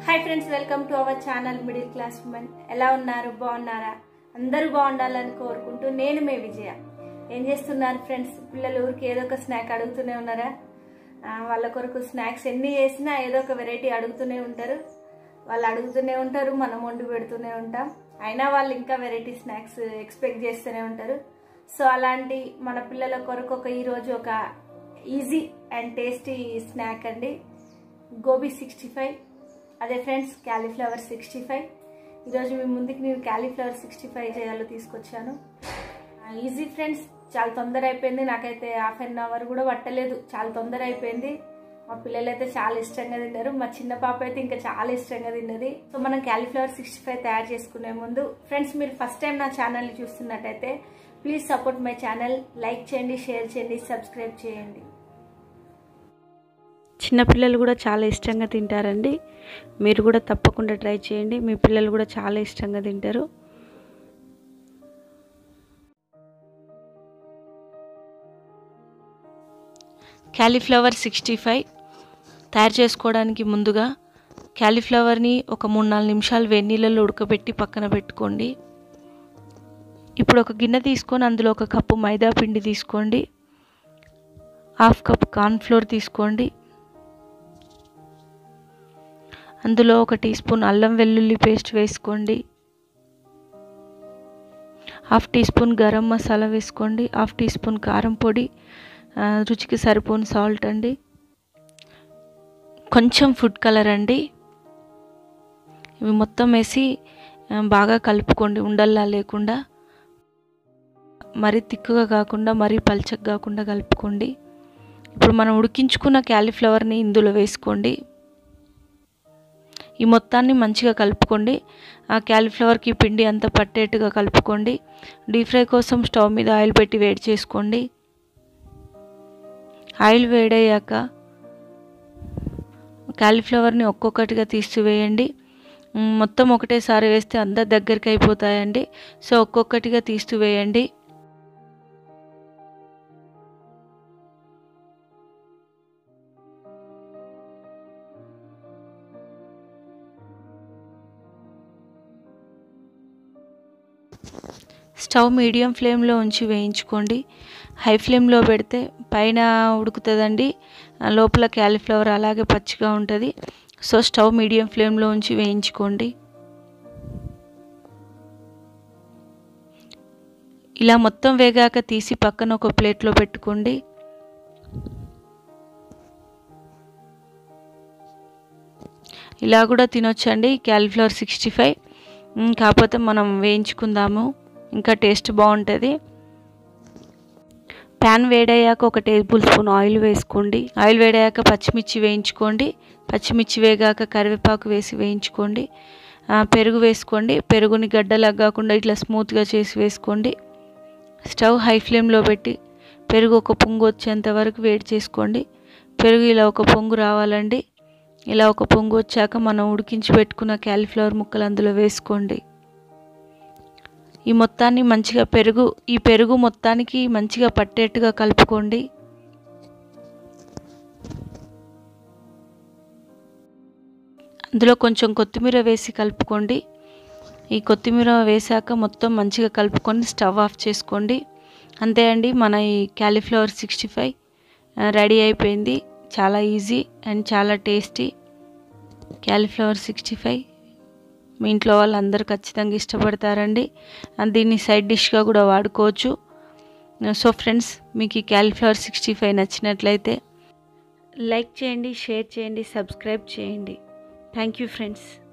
hi friends welcome to our channel middle class women ఎలా ఉన్నారు బాగున్నారా అందరూ బాగుండాలని కోరుకుంటూ నేను మే విజయ ఏం చేస్తున్నారు ఫ్రెండ్స్ పిల్లలు ఊరికి ఏదో ఒక స్నాక్ అడుగుతూనే ఉన్నారా ఆ, వాళ్ళ కొరకు స్నాక్స్ ఎన్ని చేసినా ఏదో ఒక వెరైటీ అడుగుతూనే ఉంటారు వాళ్ళు అడుగుతూనే ఉంటారు మనం వండి పెడుతూనే ఉంటాం అయినా వాళ్ళు ఇంకా వెరైటీ స్నాక్స్ ఎక్స్పెక్ట్ చేస్తూనే ఉంటారు సో అలాంటి మన పిల్లల కొరకు ఒక ఈరోజు ఒక ఈజీ అండ్ టేస్టీ స్నాక్ అండి గోబీ సిక్స్టీ ఫైవ్ అదే ఫ్రెండ్స్ క్యాలీఫ్లవర్ సిక్స్టీ ఫైవ్ ఈరోజు మీ ముందుకి నేను క్యాలీఫ్లవర్ సిక్స్టీ ఫైవ్ చేయాలో తీసుకొచ్చాను ఈజీ ఫ్రెండ్స్ చాలా తొందర అయిపోయింది నాకైతే హాఫ్ అన్ అవర్ కూడా పట్టలేదు చాలా తొందర అయిపోయింది మా పిల్లలు అయితే చాలా ఇష్టంగా తిన్నారు మా చిన్న పాప అయితే ఇంకా చాలా ఇష్టంగా తిన్నది సో మనం క్యాలీఫ్లవర్ సిక్స్టీ ఫైవ్ తయారు చేసుకునే ముందు ఫ్రెండ్స్ మీరు ఫస్ట్ టైం నా ఛానల్ని చూస్తున్నట్టయితే please support my channel like చేయండి షేర్ చేయండి సబ్స్క్రైబ్ చేయండి చిన్నపిల్లలు కూడా చాలా ఇష్టంగా తింటారండి మీరు కూడా తప్పకుండా ట్రై చేయండి మీ పిల్లలు కూడా చాలా ఇష్టంగా తింటారు క్యాలీఫ్లవర్ సిక్స్టీ ఫైవ్ తయారు చేసుకోవడానికి ముందుగా క్యాలీఫ్లవర్ని ఒక మూడు నాలుగు నిమిషాలు వేడి నీళ్ళలో ఉడకబెట్టి పక్కన పెట్టుకోండి ఇప్పుడు ఒక గిన్నె తీసుకొని అందులో ఒక కప్పు మైదా పిండి తీసుకోండి హాఫ్ కప్ కార్న్ఫ్లోర్ తీసుకోండి అందులో ఒక టీ స్పూన్ అల్లం వెల్లుల్లి పేస్ట్ వేసుకోండి half teaspoon garam masala వేసుకోండి హాఫ్ టీ స్పూన్ కారం పొడి ఆ, రుచికి సరిపోని సాల్ట్ అండి కొంచెం ఫుడ్ కలర్ అండి ఇవి మొత్తం వేసి ఆ, బాగా కలుపుకోండి ఉండల్లా లేకుండా మరీ తిక్కుగా కాకుండా మరీ పల్చగా కాకుండా కలుపుకోండి ఇప్పుడు మనం ఉడికించుకున్న క్యాలీఫ్లవర్ని ఇందులో వేసుకోండి ఈ మొత్తాన్ని మంచిగా కలుపుకోండి ఆ క్యాలీఫ్లవర్కి పిండి అంతా పట్టేట్టుగా కలుపుకోండి డీప్ ఫ్రై కోసం స్టవ్ మీద ఆయిల్ పెట్టి వేడి చేసుకోండి ఆయిల్ వేడయ్యాక క్యాలీఫ్లవర్ని ఒక్కొక్కటిగా తీసివేయండి మ్, మొత్తం ఒకటేసారి వేస్తే అంతా దగ్గరికి అయిపోతాయండి సో ఒక్కొక్కటిగా తీస్తూ వేయండి స్టవ్ మీడియం ఫ్లేమ్లో ఉంచి వేయించుకోండి హై ఫ్లేమ్లో పెడితే పైన ఉడుకుతుందండి ఆ లోపల క్యాలీఫ్లవర్ అలాగే పచ్చిగా ఉంటుంది సో స్టవ్ మీడియం ఫ్లేమ్లో ఉంచి వేయించుకోండి ఇలా మొత్తం వేగాక తీసి పక్కన ఒక ప్లేట్లో పెట్టుకోండి ఇలా కూడా తినొచ్చండి క్యాలీఫ్లవర్ సిక్స్టీ ఫైవ్ కాకపోతే మనం వేయించుకుందాము ఇంకా టేస్ట్ బాగుంటుంది ప్యాన్ వేడయ్యాక ఒక టేబుల్ స్పూన్ ఆయిల్ వేసుకోండి ఆయిల్ వేడయ్యాక పచ్చిమిర్చి వేయించుకోండి పచ్చిమిర్చి వేగాక కరివేపాకు వేసి వేయించుకోండి ఆ, పెరుగు వేసుకోండి పెరుగుని గడ్డలాగా కాకుండా ఇట్లా స్మూత్గా చేసి వేసుకోండి స్టవ్ హై ఫ్లేమ్లో పెట్టి పెరుగు ఒక పొంగు వచ్చేంత వరకు వేడి చేసుకోండి పెరుగు ఇలా ఒక పొంగు రావాలండి ఇలా ఒక పొంగు వచ్చాక మనం ఉడికించి పెట్టుకున్న క్యాలీఫ్లవర్ ముక్కలు అందులో వేసుకోండి ఈ మొత్తాన్ని మంచిగా పెరుగు ఈ పెరుగు మొత్తానికి మంచిగా పట్టేట్టుగా కలుపుకోండి అందులో కొంచెం కొత్తిమీర వేసి కలుపుకోండి ఈ కొత్తిమీర వేసాక మొత్తం మంచిగా కలుపుకొని స్టవ్ ఆఫ్ చేసుకోండి అంతే అండి మన ఈ క్యాలీఫ్లవర్ సిక్స్టీ ఫైవ్ రెడీ అయిపోయింది చాలా ఈజీ అండ్ చాలా టేస్టీ క్యాలీఫ్లవర్ సిక్స్టీ ఫైవ్ మీ ఇంట్లో వాళ్ళందరూ ఖచ్చితంగా ఇష్టపడతారండి అండ్ దీన్ని సైడ్ డిష్గా కూడా వాడుకోవచ్చు సో ఫ్రెండ్స్ మీకు ఈ క్యాలీఫ్లవర్ సిక్స్టీ ఫైవ్ నచ్చినట్లయితే లైక్ చేయండి షేర్ చేయండి సబ్స్క్రైబ్ చేయండి థ్యాంక్ యూ ఫ్రెండ్స్